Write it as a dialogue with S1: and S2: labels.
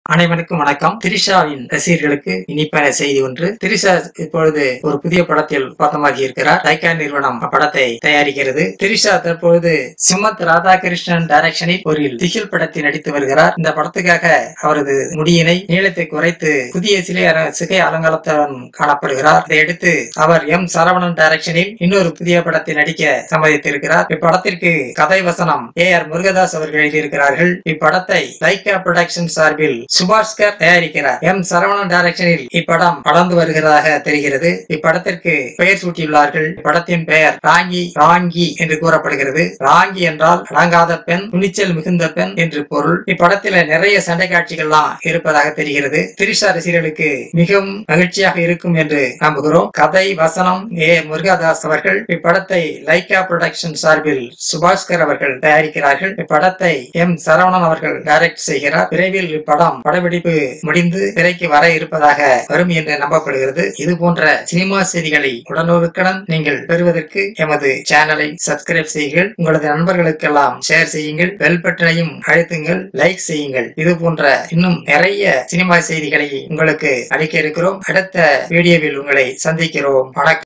S1: அனைவருக்கும் வணக்கம் திரிஷாவின் ரசிகர்களுக்கு இனிப்பான செய்தி ஒன்று திரிஷா இப்பொழுது ஒரு புதிய படத்தில் பதமாகி இருக்கிறார் லைகா நிறுவனம் அப்படத்தை தயாரிக்கிறது திரிஷா தற்பொழுது சுமத் ராதாகிருஷ்ணன் டைரக்ஷனில் ஒரு திகில் படத்தில் நடித்து வருகிறார் இந்த படத்துக்காக அவரது முடியினை நீளத்தை குறைத்து புதிய சிலை அர- சிகை அலங்காரத்துடன் காணப்படுகிறார் இதையடுத்து அவர் எம் சரவணன் டைரக்ஷனில் இன்னொரு புதிய படத்தில் நடிக்க சம்மதித்திருக்கிறார் இப்படத்திற்கு கதை வசனம் ஏ ஆர் முருகதாஸ் அவர்கள் எழுதியிருக்கிறார்கள் இப்படத்தை லைகா புரொடக்ஷன் சார்பில் சுபாஷ்கர் தயாரிக்கிறார் எம் சரவணன் டைரக்ஷனில் இப்படம் வளர்ந்து வருகிறதாக தெரிகிறது இப்படத்திற்கு பெயர் சூட்டியுள்ளார்கள் இப்படத்தின் பெயர் ராங்கி ராங்கி என்று கூறப்படுகிறது ராங்கி என்றால் அடங்காத பெண் துணிச்சல் மிகுந்த பெண் என்று பொருள் இப்படத்தில நிறைய சண்டை காட்சிகள்லாம் இருப்பதாக தெரிகிறது திரிஷா ரசிகர்களுக்கு மிகவும் மகிழ்ச்சியாக இருக்கும் என்று நம்புகிறோம் கதை வசனம் ஏ முருகதாஸ் அவர்கள் இப்படத்தை லைகா புரொடக்ஷன் சார்பில் சுபாஷ்கர் அவர்கள் தயாரிக்கிறார்கள் இப்படத்தை எம் சரவணன் அவர்கள் டைரக்ட் செய்கிறார் விரைவில் இப்படம் படப்பிடிப்பு முடிந்து திரைக்கு வர இருப்பதாக வரும் என்று நம்பப்படுகிறது இது போன்ற சினிமா செய்திகளை உடனுக்குடன் நீங்கள் பெறுவதற்கு எமது சேனலை சப்ஸ்கிரைப் செய்யுங்கள் உங்களது நண்பர்களுக்கெல்லாம் ஷேர் செய்யுங்கள் பெல் பட்டனையும் அழுத்துங்கள் லைக் செய்யுங்கள் இது போன்ற இன்னும் நிறைய சினிமா செய்திகளை உங்களுக்கு அளிக்க இருக்கிறோம் அடுத்த வீடியோவில் உங்களை சந்திக்கிறோம் வணக்கம்